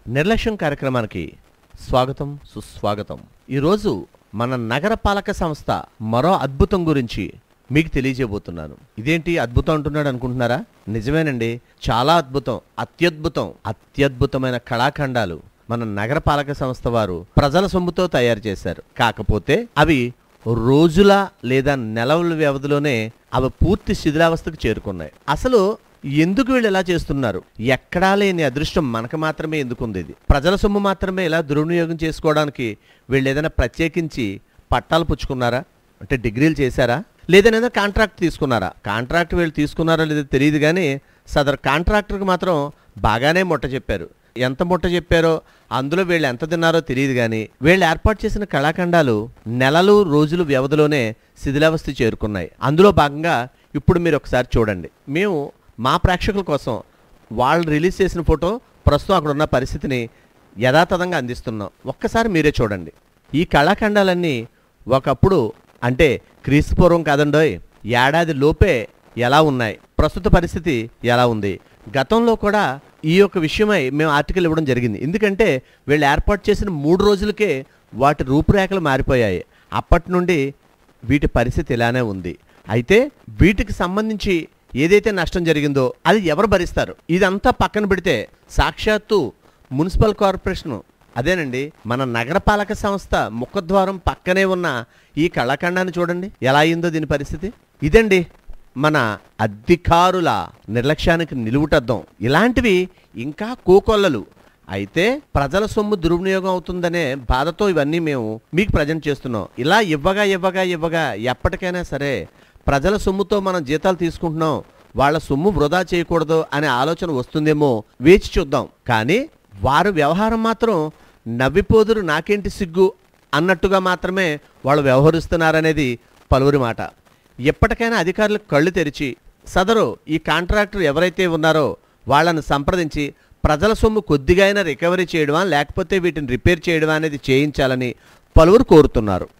నిర్లక్ష్యం కార్యక్రమానికి స్వాగతం సుస్వాగతం ఈరోజు మన నగరపాలక సంస్థ మరో అద్భుతం గురించి మీకు తెలియజేయబోతున్నాను ఇదేంటి అద్భుతం అంటున్నాడు అనుకుంటున్నారా నిజమేనండి చాలా అద్భుతం అత్యద్భుతం అత్యద్భుతమైన కళాఖండాలు మన నగరపాలక సంస్థ వారు ప్రజల సొమ్ముతో తయారు చేశారు కాకపోతే అవి రోజుల లేదా నెలల వ్యవధిలోనే అవి పూర్తి శిథిలావస్థకు చేరుకున్నాయి అసలు ఎందుకు వీళ్ళు ఇలా చేస్తున్నారు ఎక్కడా లేని అదృష్టం మనకు మాత్రమే ఎందుకుంది ఇది ప్రజల సొమ్ము మాత్రమే ఇలా దుర్వినియోగం చేసుకోవడానికి వీళ్ళు ఏదైనా ప్రత్యేకించి పట్టాలు పుచ్చుకున్నారా అంటే డిగ్రీలు చేశారా లేదనేదో కాంట్రాక్ట్ తీసుకున్నారా కాంట్రాక్ట్ వీళ్ళు తీసుకున్నారో లేదో తెలియదు కానీ సదరు కాంట్రాక్టర్కి మాత్రం బాగానే ముట్ట చెప్పారు ఎంత ముట్ట చెప్పారో అందులో వీళ్ళు ఎంత తిన్నారో తెలియదు కానీ వీళ్ళు ఏర్పాటు చేసిన కళాఖండాలు నెలలు రోజులు వ్యవధిలోనే శిథిలావస్థ చేరుకున్నాయి అందులో భాగంగా ఇప్పుడు మీరు ఒకసారి చూడండి మేము మా ప్రేక్షకుల కోసం వాళ్ళు రిలీజ్ చేసిన ఫోటో ప్రస్తుతం అక్కడ ఉన్న పరిస్థితిని యథాతథంగా అందిస్తున్నాం ఒక్కసారి మీరే చూడండి ఈ కళాఖండాలన్నీ ఒకప్పుడు అంటే క్రీస్తు పూర్వం కాదండోయ్ ఏడాది లోపే ఎలా ఉన్నాయి ప్రస్తుత పరిస్థితి ఎలా ఉంది గతంలో కూడా ఈ యొక్క విషయమై మేము ఆర్టికల్ ఇవ్వడం జరిగింది ఎందుకంటే వీళ్ళు ఏర్పాటు చేసిన మూడు రోజులకే వాటి రూపురేఖలు మారిపోయాయి అప్పటి నుండి వీటి పరిస్థితి ఇలానే ఉంది అయితే వీటికి సంబంధించి ఏదైతే నష్టం జరిగిందో అది ఎవరు భరిస్తారు ఇదంతా పక్కన పెడితే సాక్షాత్తు మున్సిపల్ కార్పొరేషన్ అదేనండి మన నగరపాలక సంస్థ ముఖద్వారం పక్కనే ఉన్న ఈ కళాఖండాన్ని చూడండి ఎలా అయిందో దీని పరిస్థితి ఇదండి మన అధికారుల నిర్లక్ష్యానికి నిలువుటద్దాం ఇలాంటివి ఇంకా కోకొల్లలు అయితే ప్రజల సొమ్ము దుర్వినియోగం అవుతుందనే బాధతో ఇవన్నీ మేము మీకు ప్రజెంట్ చేస్తున్నాం ఇలా ఇవ్వగా ఇవ్వగా ఇవ్వగా ఎప్పటికైనా సరే ప్రజల సొమ్ముతో మనం జీతాలు తీసుకుంటున్నాం వాళ్ళ సొమ్ము వృధా చేయకూడదు అనే ఆలోచన వస్తుందేమో వేచి చూద్దాం కానీ వారు వ్యవహారం మాత్రం నవ్విపోదురు నాకేంటి సిగ్గు అన్నట్టుగా మాత్రమే వాళ్ళు వ్యవహరిస్తున్నారనేది పలువురి మాట ఎప్పటికైనా అధికారులకు కళ్ళు తెరిచి సదరు ఈ కాంట్రాక్టర్ ఎవరైతే ఉన్నారో వాళ్ళను సంప్రదించి ప్రజల సొమ్ము కొద్దిగా అయినా రికవరీ చేయడమా లేకపోతే వీటిని రిపేర్ చేయడమా అనేది చేయించాలని పలువురు కోరుతున్నారు